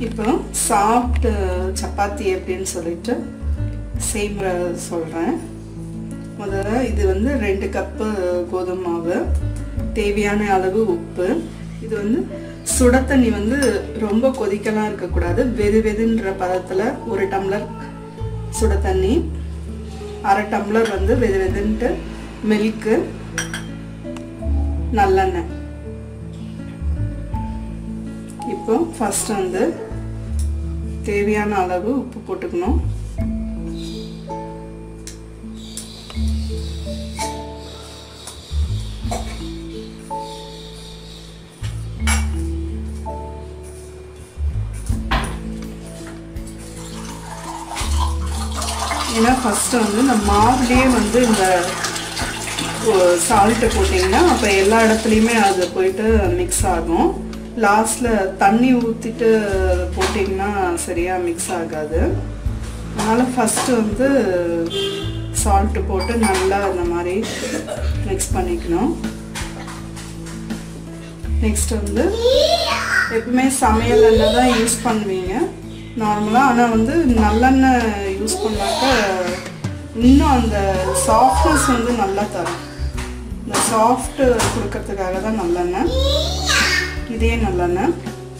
இப்போ சாஃப்ட் சப்பாத்தி எப்படின்னு சொல்லிட்டு செய்முறை சொல்கிறேன் முதல்ல இது வந்து ரெண்டு கப்பு கோதுமை மாவு தேவையான அளவு உப்பு இது வந்து சுட தண்ணி வந்து ரொம்ப கொதிக்கலாம் இருக்கக்கூடாது வெது வெதுன்ற பதத்தில் ஒரு டம்ளர் சுட தண்ணி அரை டம்ளர் வந்து வெது வெதுன்ட்டு மில்க்கு நல்லெண்ணெய் இப்போ ஃபர்ஸ்ட் வந்து தேவையான அளவு உப்பு போட்டுக்கணும் ஏன்னா ஃபஸ்ட்டு வந்து இந்த மாவுலேயே வந்து இந்த சால்ட்டை போட்டிங்கன்னா அப்போ எல்லா இடத்துலையுமே அது போயிட்டு மிக்ஸ் ஆகும் லாஸ்ட்டில் தண்ணி ஊற்றிட்டு போட்டிங்கன்னா சரியாக மிக்ஸ் ஆகாது அதனால் ஃபஸ்ட்டு வந்து சால்ட்டு போட்டு நல்லா இந்த மாதிரி மிக்ஸ் பண்ணிக்கணும் நெக்ஸ்ட் வந்து எப்பவுமே சமையல் எண்ணெய் தான் யூஸ் பண்ணுவீங்க நார்மலாக ஆனால் வந்து நல்லெண்ணெய் யூஸ் பண்ணாக்க இன்னும் அந்த சாஃப்ட்னஸ் வந்து நல்லா தரும் இந்த சாஃப்ட் கொடுக்கறதுக்காக தான் நல்லெண்ணெய் இதே நல்லெண்ணெய்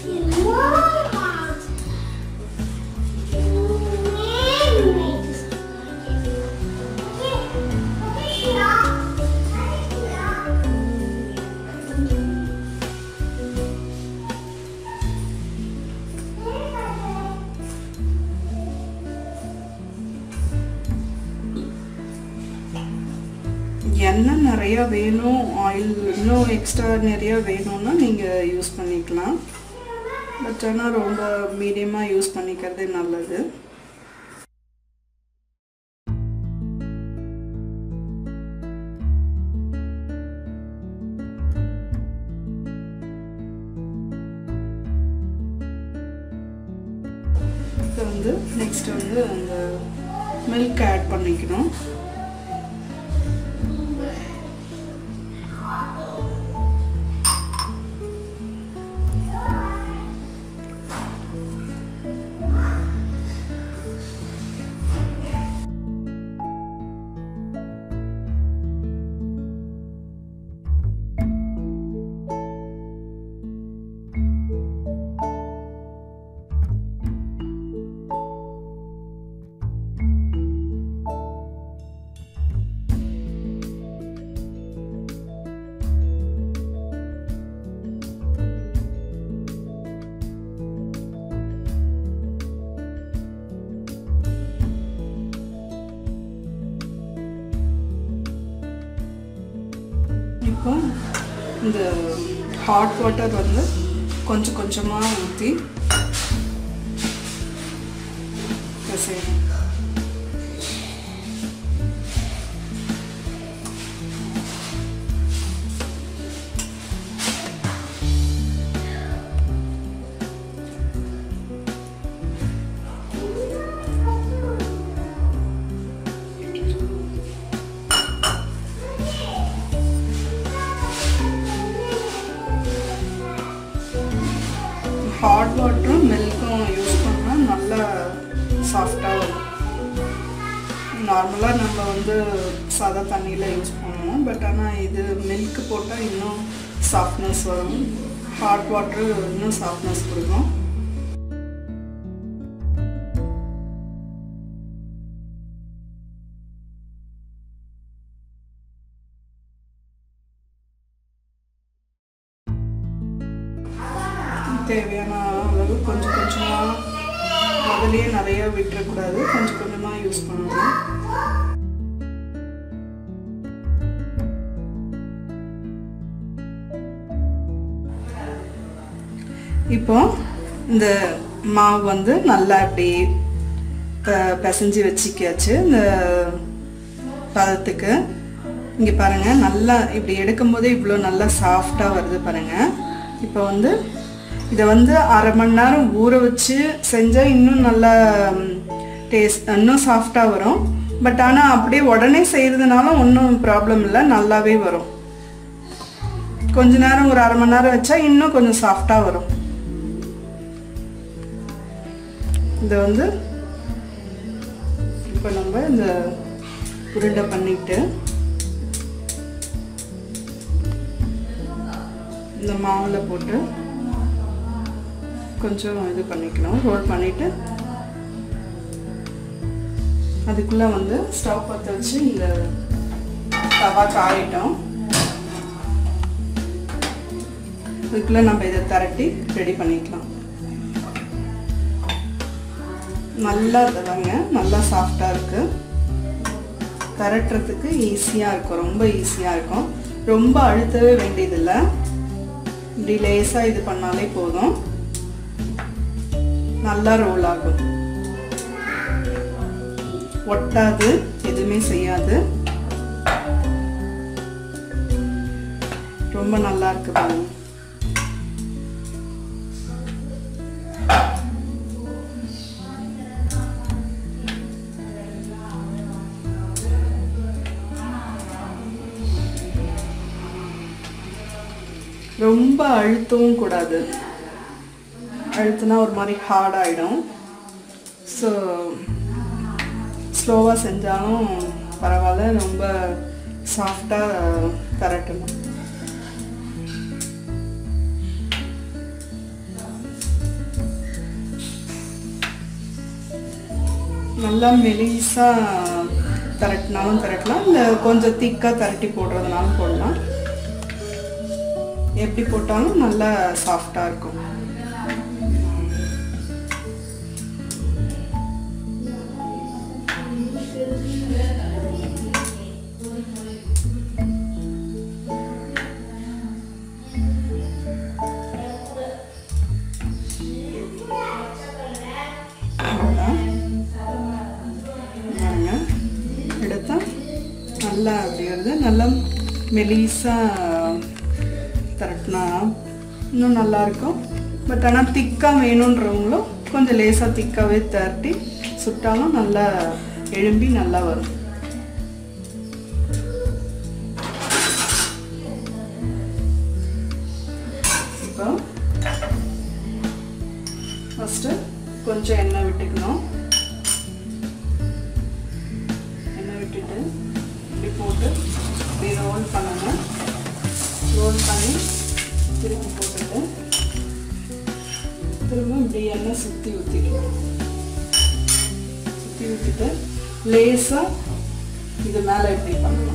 எண்ணெய் நிறையா வேணும் ஆயில் இன்னும் எக்ஸ்ட்ரா நிறையா வேணும்னா நீங்கள் யூஸ் பண்ணிக்கலாம் பட் ஆனால் ரொம்ப மீடியமாக யூஸ் பண்ணிக்கிறதே நல்லது இப்போ வந்து நெக்ஸ்ட் வந்து அந்த மில்க் ஆட் பண்ணிக்கணும் இப்போ இந்த ஹாட் வாட்டர் வந்து கொஞ்சம் கொஞ்சமாக ஊற்றி பிசையணும் ஹாட் வாட்டரும் மில்க்கும் யூஸ் பண்ணால் நல்லா சாஃப்டாக வரும் நார்மலாக நம்ம வந்து சாதா தண்ணியில் யூஸ் பண்ணுவோம் பட் ஆனால் இது மில்க் போட்டால் இன்னும் சாஃப்ட்னஸ் வரும் ஹாட் வாட்ரு இன்னும் சாஃப்ட்னஸ் கொடுக்கும் தேவையான அளவு கொஞ்சம் கொஞ்சமாக முதல்லயே நிறைய விட்டுறக்கூடாது கொஞ்சம் கொஞ்சமாக யூஸ் பண்ணணும் இப்போ இந்த மாவு வந்து நல்லா இப்படி ப- பிசைஞ்சு வச்சுக்கியாச்சு இந்த பதத்துக்கு இங்கே பாருங்கள் நல்லா இப்படி எடுக்கும்போதே இவ்வளோ நல்லா சாஃப்டாக வருது பாருங்கள் இப்போ வந்து இதை வந்து அரை மணி நேரம் ஊற வச்சு செஞ்சால் இன்னும் நல்லா டேஸ்ட் இன்னும் சாஃப்டாக வரும் பட் ஆனால் அப்படியே உடனே செய்கிறதுனால ஒன்றும் ப்ராப்ளம் இல்லை நல்லாவே வரும் கொஞ்ச நேரம் ஒரு அரை மணி நேரம் வச்சா இன்னும் கொஞ்சம் சாஃப்டாக வரும் இதை வந்து இப்போ நம்ம இந்த உருண்டை பண்ணிட்டு இந்த மாவில் போட்டு கொஞ்சம் இது பண்ணிக்கணும் ரோல் பண்ணிவிட்டு அதுக்குள்ளே வந்து ஸ்டவ் பற்ற வச்சு இந்த தவா காயிட்டோம் அதுக்குள்ளே நம்ம இதை திரட்டி ரெடி பண்ணிக்கலாம் நல்லா தவாங்க நல்லா சாஃப்டாக இருக்குது திரட்டுறதுக்கு ஈஸியாக இருக்கும் ரொம்ப ஈஸியாக இருக்கும் ரொம்ப அழுத்தவே வேண்டியதில்லை இப்படி லேசாக இது பண்ணாலே போதும் நல்லா ரோல் ஆகும் ஒட்டாது எதுவுமே செய்யாது ரொம்ப நல்லா இருக்கு பாருங்க ரொம்ப அழுத்தவும் கூடாது அழுத்துனா ஒரு மாதிரி ஹார்ட் ஆகிடும் ஸோ ஸ்லோவாக செஞ்சாலும் பரவாயில்ல ரொம்ப சாஃப்டாக தரட்டணும் நல்லா மெலிசாக திரட்டினாலும் திரட்டலாம் இல்லை கொஞ்சம் திக்காக திரட்டி போடுறதுனாலும் போடலாம் எப்படி போட்டாலும் நல்லா சாஃப்டாக இருக்கும் எடுத்தா நல்லா அப்படி வருது நல்லா மெலிசாக திரட்டினா இன்னும் நல்லாயிருக்கும் பட் ஆனால் திக்காக வேணுன்றவங்களும் கொஞ்சம் லேசாக திக்காகவே திரட்டி சுட்டாலும் நல்லா எழும்பி நல்லா வரும் இப்போ ஃபஸ்ட்டு கொஞ்சம் எண்ணெய் விட்டுக்கணும் எண்ணெய் விட்டுட்டு இப்படி போட்டு இப்படி ரோல் பண்ணணும் ரோல் பண்ணி திருப்பி போட்டுட்டு திரும்ப இப்படி எண்ணெய் சுற்றி ஊற்றிக்கணும் சுற்றி ஊற்றிட்டு லேசாக இது மேலே இப்படி பண்ணணும்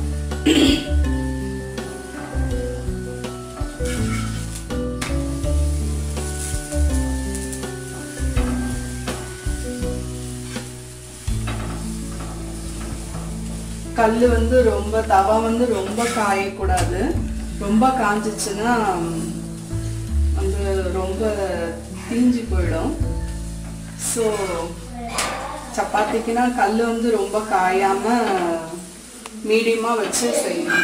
கல் வந்து ரொம்ப தவா வந்து ரொம்ப காயக்கூடாது ரொம்ப காஞ்சிச்சுன்னா வந்து ரொம்ப தீஞ்சு போயிடும் ஸோ சப்பாத்திக்குனா கல் வந்து ரொம்ப காயாம மீடியமாக வச்சு செய்யணும்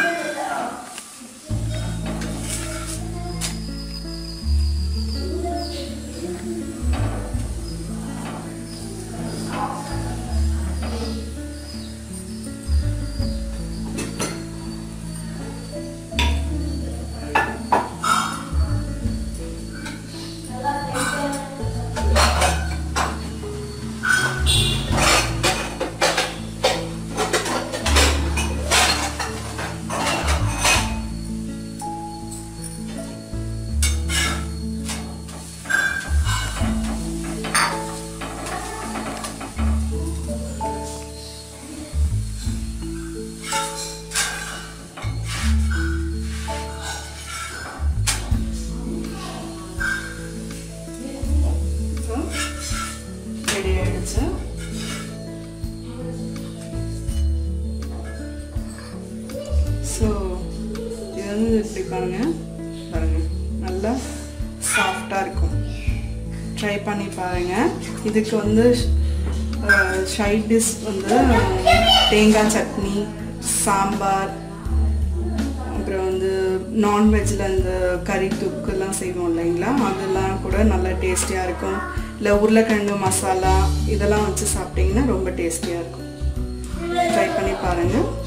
ரெடி ஆயிடுச்சு ஸோ இது வந்து இப்படி பாருங்க பாருங்க நல்லா சாஃப்டாக இருக்கும் ட்ரை பண்ணி பாருங்க இதுக்கு வந்து சைட் டிஷ் வந்து தேங்காய் சட்னி சாம்பார் அப்புறம் வந்து நான்வெஜ்ஜில் இந்த கறி தொக்குலாம் செய்வோம் இல்லைங்களா அதெல்லாம் கூட நல்லா டேஸ்டியாக இருக்கும் இல்லை உருளைக்கிழங்கு மசாலா இதெல்லாம் வச்சு சாப்பிட்டிங்கன்னா ரொம்ப டேஸ்டியாக இருக்கும் ட்ரை பண்ணி பாருங்கள்